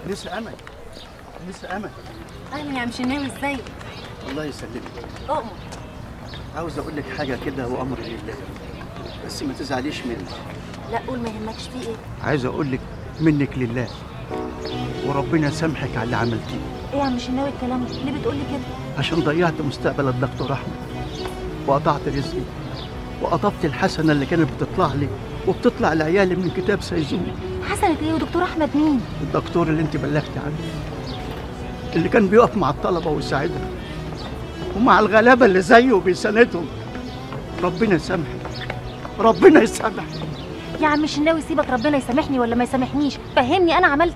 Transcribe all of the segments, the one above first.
نسا امل نسا امل اهلا يا عم شناوي ازيك الله يسلمك اؤمر عاوز اقول لك حاجه كده وامر لله بس ما تزعليش مني لا قول ما يهمكش في ايه عايز اقول لك منك لله وربنا يسامحك على اللي عملتيه ايه يا عم شناوي الكلام ده ليه بتقولي كده عشان ضيعت مستقبل الدكتور احمد وقطعت رزقي وقطفت الحسنه اللي كانت بتطلع لي وبتطلع لعيالي من كتاب سيزون حسنة ايه ودكتور احمد مين الدكتور اللي انت بلغتي عنه اللي كان بيقف مع الطلبه ويساعدهم ومع الغلابه اللي زيه وبيساندهم ربنا يسامحك ربنا يسامحك يا عم شناوي سيبك ربنا يسامحني ولا ما يسامحنيش فهمني انا عملت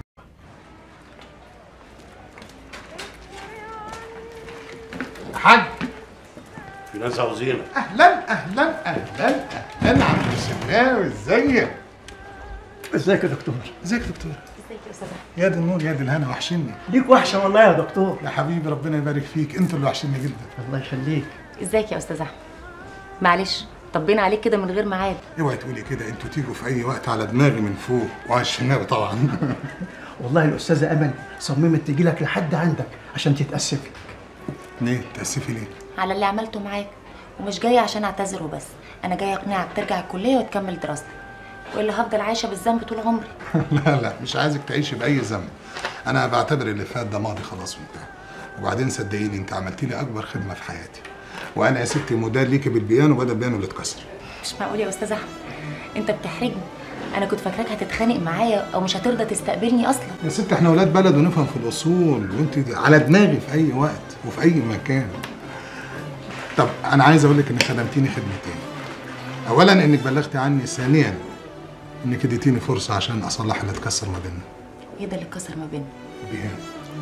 حاج في ناس عاوزينك اهلا اهلا اهلا اهلا عم الشناوي ازيك ازيك يا دكتور ازيك يا دكتور ازيك يا استاذ يا دي النور يا دي الهنا وحشني ليك وحشه والله يا دكتور يا حبيبي ربنا يبارك فيك انت اللي وحشني جدا الله يخليك ازيك يا استاذ احمد معلش طبينا عليك كده من غير ميعاد اوعي تقولي كده انتوا تيجوا في اي وقت على دماغي من فوق وعلى الشناوي طبعا والله الاستاذه امل صممت تجي لك لحد عندك عشان تتاسف لك ليه تاسفي ليه على اللي عملته معاك ومش جايه عشان اعتذر وبس انا جايه اقنعك ترجع الكليه وتكمل دراستك والا هفضل عايشه بالذنب طول عمري لا لا مش عايزك تعيشي باي ذنب انا بعتبر اللي فات ده ماضي خلاص وانتهى وبعدين صدقيني انت عملتي لي اكبر خدمه في حياتي وانا يا ستي مدار ليكي بالبيانو بدل البيانو اللي اتكسر مش معقول يا استاذ احمد انت بتحرجني انا كنت فاكراك هتتخانق معايا او مش هترضى تستقبلني اصلا يا ست احنا ولاد بلد ونفهم في الاصول وانت على دماغي في اي وقت وفي اي مكان طب انا عايز اقول لك انك خدمتيني خدمتين اولا انك بلغتي عني ثانيا انك اديتيني فرصه عشان اصلح اللي اتكسر ما بيننا ايه ده اللي اتكسر ما بيننا بيها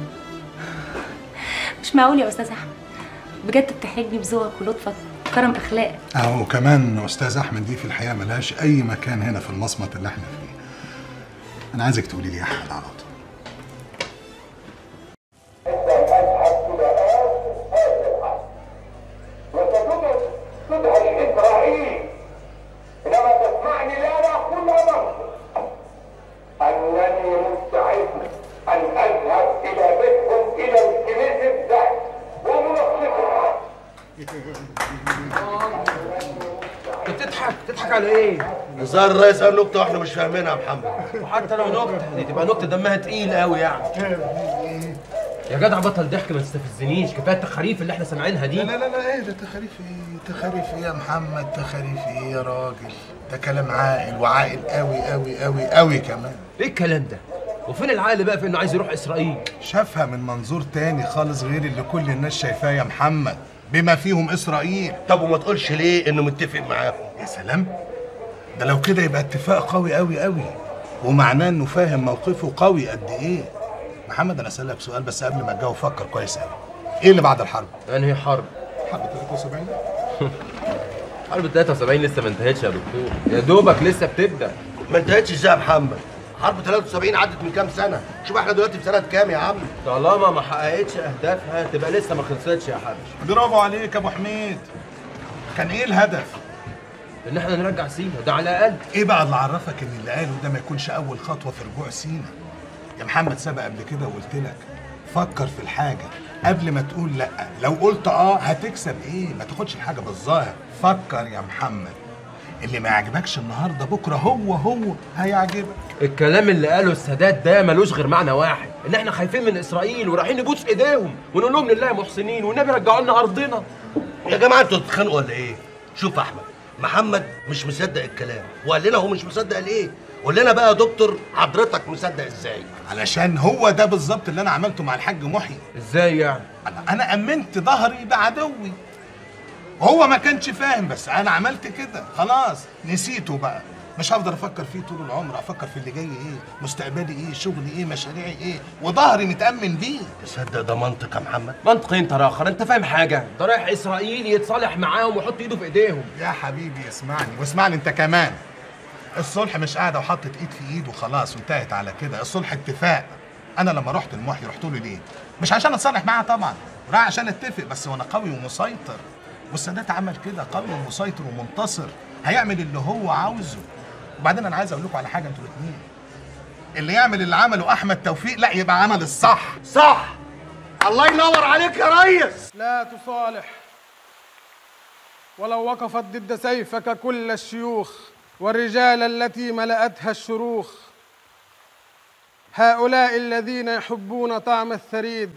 مش معقول يا استاذ احمد بجد بتحرجني بذوقك ولطفك وكرم اخلاقك اهو كمان استاذ احمد دي في الحقيقه ملهاش اي مكان هنا في المصمت اللي احنا فيه انا عايزك تقولي لي يا احمد على طول وستدرس تدهش إسرائيل إنما تسمعني لا أنا كل مرة أنني مستعد أن أذهب إلى بيتهم إلى الكنيسة ومنصفها بتضحك تضحك على ايه؟ نزار الرئيس قال نكته واحنا مش فاهمينها يا محمد وحتى لو نكته دي تبقى نكته دمها تقيل قوي يعني يا جدع بطل ضحك ما تستفزنيش كفايه التخاريف اللي احنا سامعينها دي لا لا لا ايه ده تخاريف ايه تخاريف ايه يا محمد تخاريف ايه يا راجل ده كلام عاقل وعاقل قوي قوي قوي قوي كمان ايه الكلام ده؟ وفين العقل بقى في انه عايز يروح اسرائيل؟ شافها من منظور تاني خالص غير اللي كل الناس شايفاه يا محمد بما فيهم اسرائيل طب وما تقولش ليه انه متفق معاهم يا سلام ده لو كده يبقى اتفاق قوي قوي قوي ومعناه انه فاهم موقفه قوي قد ايه محمد انا اسالك سؤال بس قبل ما تجاوب فكر كويس قوي ايه اللي بعد الحرب انهي حرب؟ حرب 73 حرب 73 لسه ما انتهتش يا دكتور يا دوبك لسه بتبدا ما انتهتش ازاي يا محمد حرب 73 عدت من كام سنه شوف احنا دلوقتي في سنه كام يا عم طالما ما حققتش اهدافها تبقى لسه ما خلصتش يا حبش برافو عليك يا ابو حميد كان ايه الهدف ان احنا نرجع سينا ده على الاقل ايه بقى اللي عرفك ان اللي قاله ده ما يكونش اول خطوه في رجوع سينا يا محمد سبق قبل كده وقلت لك فكر في الحاجه قبل ما تقول لا لو قلت اه هتكسب ايه ما تاخدش الحاجه بالظاهر فكر يا محمد اللي ما يعجبكش النهارده بكره هو هو هيعجبك الكلام اللي قاله السادات ده ملوش غير معنى واحد ان احنا خايفين من اسرائيل ورايحين نبوس ايديهم ونقول لهم لله محسنين والنبي رجعوا لنا ارضنا يا جماعه انتوا بتتخانقوا ولا ايه شوف يا احمد محمد مش مصدق الكلام وقال لنا هو مش مصدق ليه قول لنا بقى يا دكتور حضرتك مصدق ازاي علشان هو ده بالظبط اللي انا عملته مع الحاج محي ازاي يعني أنا- انا امنت ظهري بعدوي وهو ما كانش فاهم بس انا عملت كده خلاص نسيته بقى مش هفضل افكر فيه طول العمر افكر في اللي جاي ايه مستقبلي ايه شغلي ايه مشاريعي ايه وظهري متامن بيه تصدق ده منطق يا محمد منطقي انت راخر انت فاهم حاجه ده رايح اسرائيل يتصالح معاهم ويحط ايده في ايديهم يا حبيبي اسمعني واسمعني انت كمان الصلح مش قاعده وحطت ايد في ايد وخلاص وانتهت على كده الصلح اتفاق انا لما رحت المحي رحت له ليه مش عشان اتصالح معاه طبعا راح عشان اتفق بس وانا قوي ومسيطر والسادات عمل كده قوي ومسيطر ومنتصر هيعمل اللي هو عاوزه وبعدين انا عايز اقول لكم على حاجه انتوا الاثنين اللي يعمل اللي عمله احمد توفيق لا يبقى عمل الصح صح الله ينور عليك يا ريس لا تصالح ولو وقفت ضد سيفك كل الشيوخ والرجال التي ملأتها الشروخ هؤلاء الذين يحبون طعم الثريد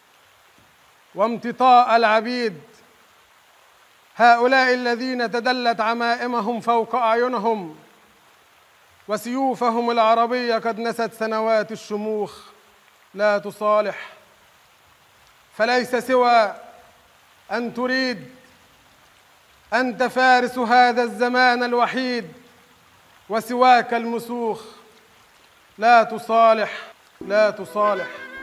وامتطاء العبيد هؤلاء الذين تدلت عمائمهم فوق أعينهم وسيوفهم العربية قد نست سنوات الشموخ لا تصالح فليس سوى ان تريد انت فارس هذا الزمان الوحيد وسواك المسوخ لا تصالح لا تصالح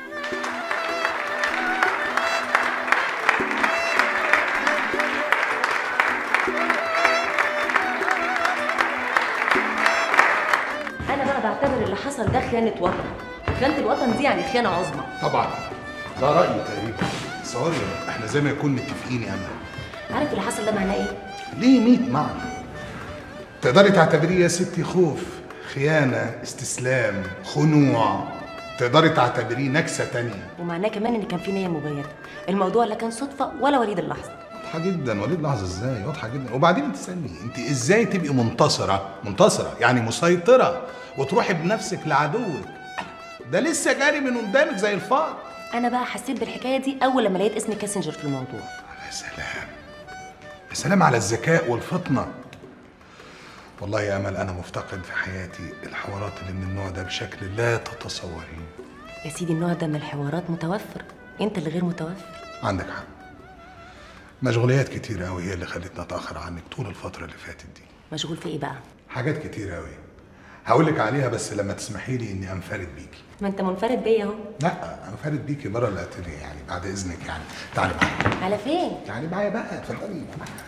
انا بقى بعتبر اللي حصل ده خيانه وطن خيانه الوطن دي يعني خيانه عظمى طبعا ده رايي تقريبا سوري احنا زي ما يكون متفقين يا امل عارف اللي حصل ده معناه ايه ليه 100 معنى تقدري تعتبريه يا ستي خوف خيانه استسلام خنوع تقدري تعتبريه نكسه تانية ومعناه كمان ان كان في نيه مبيته الموضوع لا كان صدفه ولا وليد اللحظه واضحه جدا وليد لحظه ازاي واضحه جدا وبعدين انت استني انت ازاي تبقي منتصره منتصره يعني مسيطره وتروحي بنفسك لعدوك ده لسه جاري من قدامك زي الفار انا بقى حسيت بالحكايه دي اول لما لقيت اسم كاسنجر في الموضوع يا سلام يا سلام على الذكاء والفطنه والله يا امل انا مفتقد في حياتي الحوارات اللي من النوع ده بشكل لا تتصورين يا سيدي النوع ده من الحوارات متوفر انت اللي غير متوفر عندك حق مشغوليات كتير قوي هي اللي خلتني اتاخر عنك طول الفتره اللي فاتت دي مشغول في ايه بقى حاجات كتير قوي هقول لك عليها بس لما تسمحي لي اني انفرد بيكي ما انت منفرد بيا اهو لا انفرد بيكي بره الاتelier يعني بعد اذنك يعني تعالي معايا على فين تعالي معايا بقى اتفضلي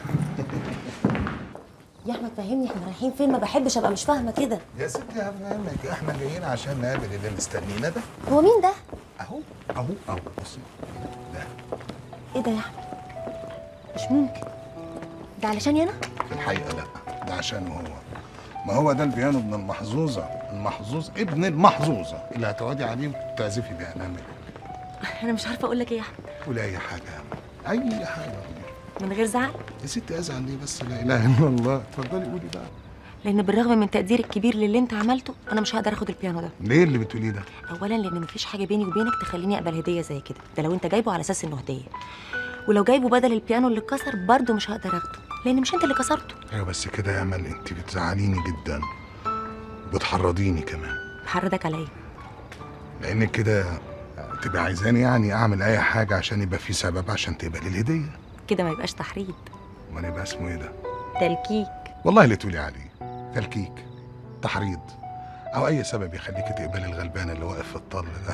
يا احمد فهمني احنا رايحين فين ما بحبش ابقى مش فاهمه كده يا ستي هفهمك احنا جايين عشان نقابل اللي مستنينا ده هو مين ده اهو اهو اهو بصي ده ايه ده يا احمد مش ممكن ده علشاني انا في الحقيقه لا ده عشانه هو ما هو ده البيانو ابن المحظوظه المحظوظ ابن المحظوظه اللي هتقعدي عليه وتعزفي بيها نعمل انا مش عارفه اقول لك ايه يا احمد قولي اي حاجه اي حاجه من غير زعل يا ستي ازعل ليه بس لا اله الا الله اتفضلي قولي بقى لان بالرغم من تقديري الكبير للي انت عملته انا مش هقدر اخد البيانو ده ليه اللي بتقوليه ده اولا لان مفيش حاجه بيني وبينك تخليني اقبل هديه زي كده ده لو انت جايبه على اساس انه هديه ولو جايبه بدل البيانو اللي اتكسر برضه مش هقدر اخده لان مش انت اللي كسرته ايوه بس كده يا امل انت بتزعليني جدا وبتحرضيني كمان بحردك على ايه لانك كده تبقى عايزاني يعني اعمل اي حاجه عشان يبقى في سبب عشان تقبلي الهديه كده ما يبقاش تحريض امال يبقى اسمه ايه ده تلكيك والله اللي تقولي عليه تلكيك تحريض او اي سبب يخليك تقبلي الغلبان اللي واقف في الطل ده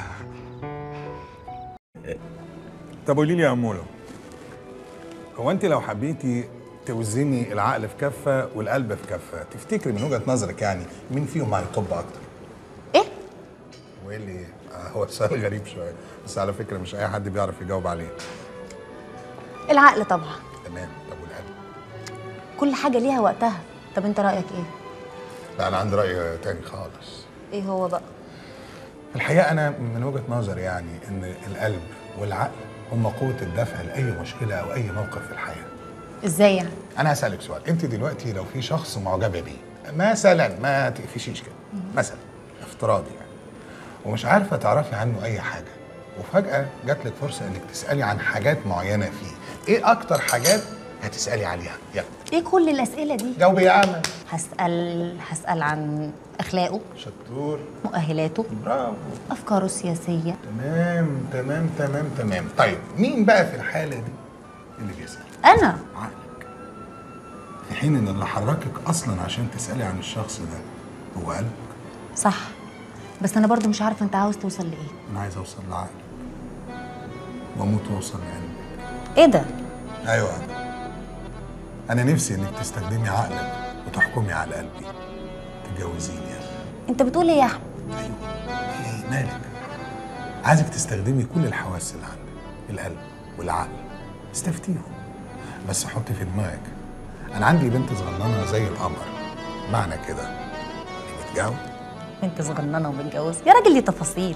طب قولي لي يا أمولو هو أنت لو حبيتي توزني العقل في كفة والقلب في كفة تفتكري من وجهة نظرك يعني مين فيهم هيطب أكتر؟ ايه وإيه اللي آه هو سؤال غريب شوية بس على فكرة مش أي حد بيعرف يجاوب عليه العقل طبعا تمام طب والقلب؟ كل حاجه ليها وقتها طب انت رايك ايه لا انا عندي راي تاني خالص ايه هو بقى الحقيقة أنا من وجهة نظري يعني إن القلب والعقل هم قوة الدفع لأي مشكلة أو أي موقف في الحياة ازاي يعني انا هسالك سؤال انت دلوقتي لو في شخص معجبه بيه مثلا ما تقفشيش كده مثلا افتراضي يعني ومش عارفه تعرفي عنه اي حاجه وفجاه جات لك فرصه انك تسالي عن حاجات معينه فيه ايه اكتر حاجات هتسالي عليها يلا ايه كل الاسئله دي جاوبي يا امل هسال هسال عن اخلاقه شطور مؤهلاته برافو افكاره السياسيه تمام تمام تمام تمام طيب مين بقى في الحاله دي اللي بيسال انا عقلك في حين ان اللي حركك اصلا عشان تسالي عن الشخص ده هو قلبك صح بس انا برضو مش عارفه انت عاوز توصل لايه انا عايز اوصل لعقلك واموت واوصل لقلبك ايه ده ايوه انا انا نفسي انك تستخدمي عقلك وتحكمي على قلبي تتجوزيني يعني انت بتقول ايه يا احمد ايوه ايه مالك عايزك تستخدمي كل الحواس اللي عندك القلب والعقل استفتيهم بس حطي في دماغك انا عندي بنت صغننه زي القمر معنى كده اني متجوز بنت صغننه ومتجوز يا راجل دي تفاصيل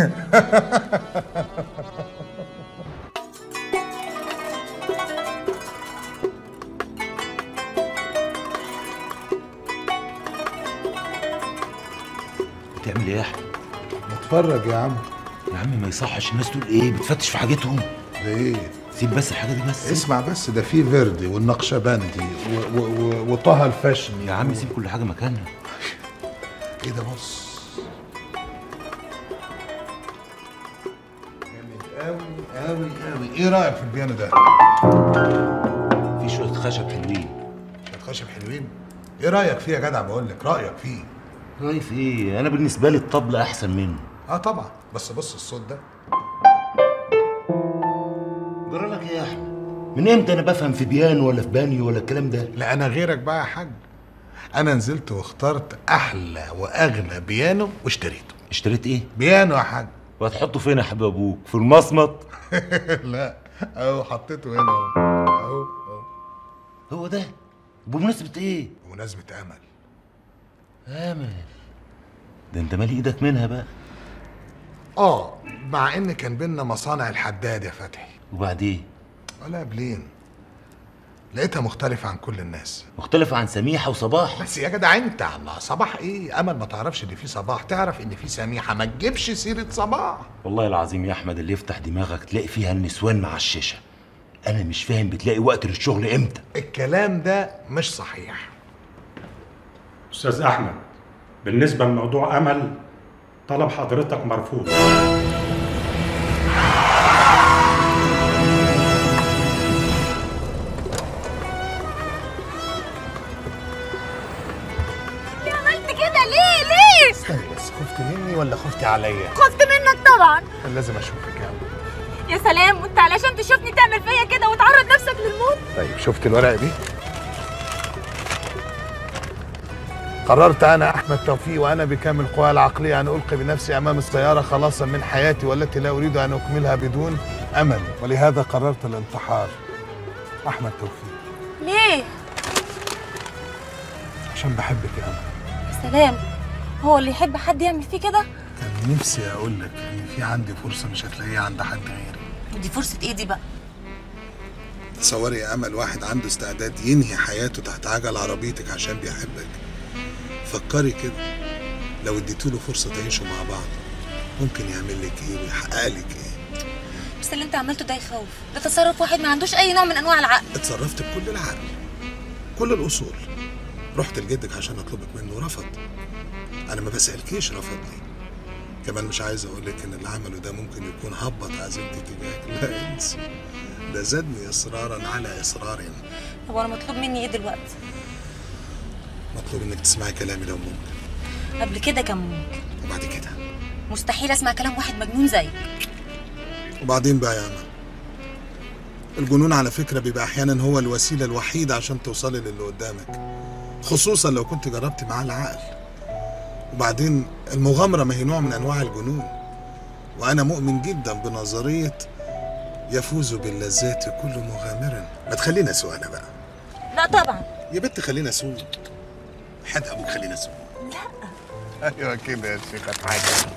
بتعمل ايه يا احمد اتفرج يا عم يا عم ما يصحش الناس تقول ايه بتفتش في حاجتهم ليه سيب بس الحاجه دي بس اسمع بس ده في فيردي والنقشبندي و- و- و- وطه الفاشني يا عم سيب كل حاجه مكانها ايه ده بص جامد قوي قوي قوي ايه رايك في البيانو ده في شويه خشب حلوين شويه خشب حلوين ايه رايك فيه يا جدع بقول لك رايك فيه رايك في ايه انا بالنسبه لي الطبله احسن منه اه طبعا بس بص الصوت ده جرى لك ايه يا احمد من امتى انا بفهم في بيانو ولا في بانيو ولا الكلام ده لا انا غيرك بقى يا حاج انا نزلت واخترت احلى واغلى بيانو واشتريته اشتريت ايه بيانو يا حاج وهتحطه فين يا حبيب ابوك في المصمت لا اهو حطيته هنا اهو اهو اهو هو ده بمناسبه ايه بمناسبه امل امل ده انت مالي ايدك منها بقى اه مع ان كان بينا مصانع الحداد يا فتحي وبعدين ولا بلين لقيتها مختلفة عن كل الناس مختلفة عن سميحة وصباح بس يا جدع انت الله صباح ايه امل ما تعرفش ان في صباح تعرف ان في سميحة ما تجيبش سيرة صباح والله العظيم يا احمد اللي يفتح دماغك تلاقي فيها النسوان مع الشيشه انا مش فاهم بتلاقي وقت للشغل امتى الكلام ده مش صحيح أستاذ أحمد بالنسبة لموضوع أمل طلب حضرتك مرفوض ليه عملت كده ليه ليه استني بس خفت مني ولا خفتي عليا خفت منك طبعا كان لازم اشوفك يا عم يا سلام وانت علشان تشوفني تعمل فيا كده وتعرض نفسك للموت طيب شفت الورقة دي قررت أنا أحمد توفيق وأنا بكامل قواي العقلية أن ألقي بنفسي أمام السيارة خلاصا من حياتي والتي لا أريد أن أكملها بدون أمل ولهذا قررت الانتحار أحمد توفيق ليه عشان بحبك يا أمل يا سلام هو اللي يحب حد يعمل فيه كده كان نفسي أقول لك إن في عندي فرصة مش هتلاقيها عند حد غيري دي فرصه ايه دي بقى تصوري يا أمل واحد عنده استعداد ينهي حياته تحت عجل عربيتك عشان بيحبك فكري كده لو اديتوله فرصة تعيشوا مع بعض ممكن يعمل لك ايه ويحقق لك ايه بس اللي انت عملته ده يخوف ده تصرف واحد ما عندوش اي نوع من انواع العقل اتصرفت بكل العقل كل الاصول رحت لجدك عشان اطلبك منه ورفض انا ما بسالكيش رفضني كمان مش عايز اقول لك ان اللي عمله ده ممكن يكون هبط عزيمتي تجاهك لا انسي ده زادني اصرارا على اصرار طب وانا مطلوب مني ايه دلوقتي مطلوب انك تسمعي كلامي لو ممكن قبل كده كان ممكن وبعد كده مستحيل اسمع كلام واحد مجنون زيك وبعدين بقى يا امل الجنون على فكرة بيبقى أحيانا هو الوسيلة الوحيدة عشان توصلي للي قدامك خصوصا لو كنت جربتي معاه العقل وبعدين المغامرة ما هي نوع من أنواع الجنون وأنا مؤمن جدا بنظرية يفوز باللذات كل مغامر ما تخلينا سوء أنا بقى لا طبعا يا بنت خلينا سوء حد أبوك خلينا سوء لا أيوة كده يا شيخة حاجة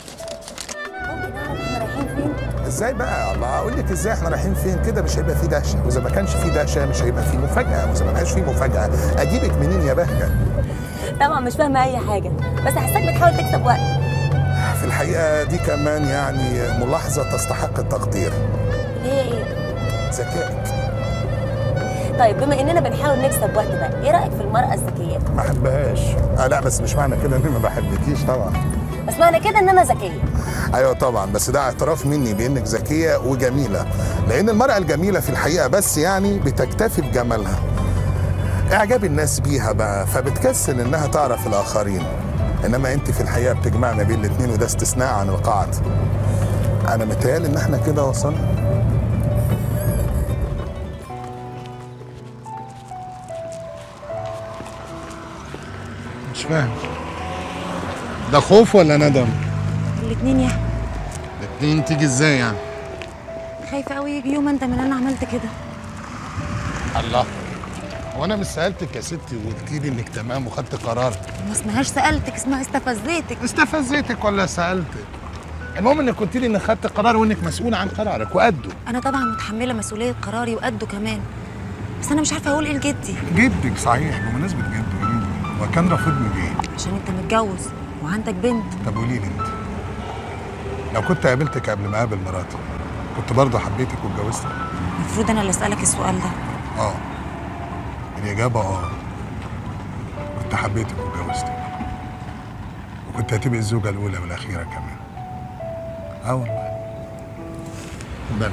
ازاي بقى الله اقول لك ازاي احنا رايحين فين كده مش هيبقى في دهشه واذا ما كانش في دهشه مش هيبقى في مفاجاه واذا ما كانش في مفاجاه اجيبك منين يا بهجه طبعا مش فاهمه اي حاجه بس حاساك بتحاول تكسب وقت في الحقيقه دي كمان يعني ملاحظه تستحق التقدير هي ايه ذكائك طيب بما اننا بنحاول نكسب وقت بقى ايه رايك في المراه الذكيه ما احبهاش آه لا بس مش معنى كده اني ما بحبكيش طبعا بس معنى كده ان انا ذكيه ايوه طبعا بس ده اعتراف مني بانك ذكيه وجميله لان المراه الجميله في الحقيقه بس يعني بتكتفي بجمالها اعجاب الناس بيها بقى فبتكسل انها تعرف الاخرين انما انت في الحقيقه بتجمع ما بين الاثنين وده استثناء عن القاعده انا متهيألي ان احنا كده وصلنا مش فاهم ده خوف ولا ندم الاتنين يا الاثنين تيجي ازاي يعني خايفه قوي يجي يوم انت من انا عملت كده الله هو انا مش سالتك يا ستي وقلتي لي انك تمام وخدت قرار ما اسمهاش سالتك اسمها استفزيتك استفزيتك ولا سالتك المهم انك قلت لي انك خدت قرار وانك مسؤول عن قرارك وقده انا طبعا متحمله مسؤوليه قراري وقده كمان بس انا مش عارفه اقول ايه لجدي جدك صحيح بمناسبه جده هو كان رافضني ليه عشان انت متجوز وعندك بنت طب قولي لي انت لو كنت قابلتك قبل ما اقابل مراتي كنت برضه حبيتك واتجوزتك المفروض انا اللي اسالك السؤال ده اه الاجابه اه كنت حبيتك واتجوزتك وكنت هتبقي الزوجه الاولى والاخيره كمان اه والله بل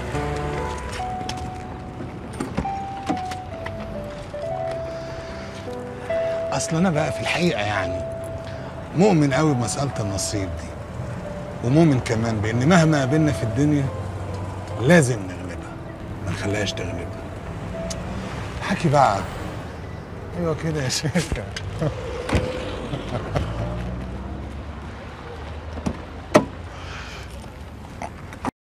اصل انا بقى في الحقيقه يعني مؤمن قوي بمساله النصيب دي ومؤمن كمان بان مهما قابلنا في الدنيا لازم نغلبها ما نخليهاش تغلبنا حكي بقى ايوه كده يا شيخ